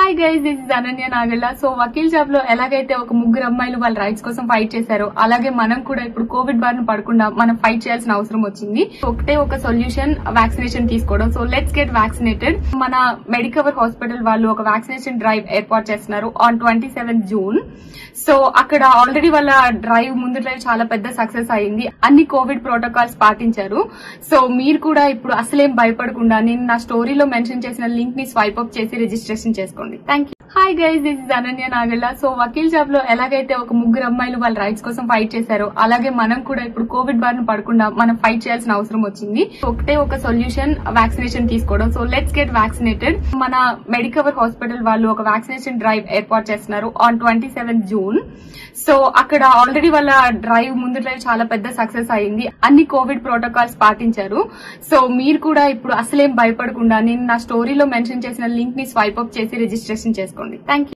hi guys this is Ananya Nagalla so Vakeel Saab లో ఎలాగైతే ఒక ముగ్గురు అమ్మాయిలు వాళ్ళ రైట్స్ కోసం ఫైట్ చేశారో అలాగే మనం కూడా ఇప్పుడు కోవిడ్ బారిన పడకుండా మనం ఫైట్ చేయాల్సిన అవసరం వచ్చింది ఒకటే ఒక సొల్యూషన్ వ్యాక్సినేషన్ తీసుకోవడం సో లెట్స్ గెట్ వ్యాక్సినేటెడ్ మన మెడికవర్ హాస్పిటల్ వాళ్ళు ఒక వ్యాక్సినేషన్ డ్రైవ్ ఏర్పాటు చేస్తున్నారు on twenty seventh June so అక్కడ ఆల్రెడీ వాళ్ళ డ్రైవ్ ముందు డ్రైవ్ చాలా పెద్ద సక్సెస్ అయింది అన్ని కోవిడ్ ప్రోటోకాల్స్ పాటించారు సో మీరు కూడా ఇప్పుడు అసలేం భయపడకుండా నేను నా స్టోరీలో మెన్షన్ చేసిన లింక్ ని స్వైప్ అప్ చేసి రిజిస్ట్రేషన్ చేసుకోండి thank you hi guys this is Ananya Nagalla so Vakeel Saab లో ఎలాగైతే ఒక ముగ్గురు అమ్మాయిలు వాళ్ళ రైట్స్ కోసం ఫైట్ చేశారో అలాగే మనం కూడా ఇప్పుడు కోవిడ్ బారిన పడకుండా మనం ఫైట్ చేయాల్సిన అవసరం వచ్చింది ఒకటే ఒక సొల్యూషన్ వ్యాక్సినేషన్ తీసుకోవడం సో లెట్స్ గెట్ వ్యాక్సినేటెడ్ మన మెడికవర్ హాస్పిటల్ వాళ్ళు ఒక వ్యాక్సినేషన్ డ్రైవ్ ఏర్పాటు చేస్తున్నారు on twenty seventh June so అక్కడ ఆల్రెడీ వాళ్ళ డ్రైవ్ ముందు డ్రైవ్ చాలా పెద్ద సక్సెస్ అయింది అన్ని కోవిడ్ ప్రోటోకాల్స్ పాటించారు సో మీరు కూడా ఇప్పుడు అసలేం భయపడకుండా నేను నా స్టోరీలో మెన్షన్ చేసిన లింక్ ని స్వైప్ అప్ చేసి రిజిస్ట్రేషన్ చేసుకోండి థ్యాంక్ యూ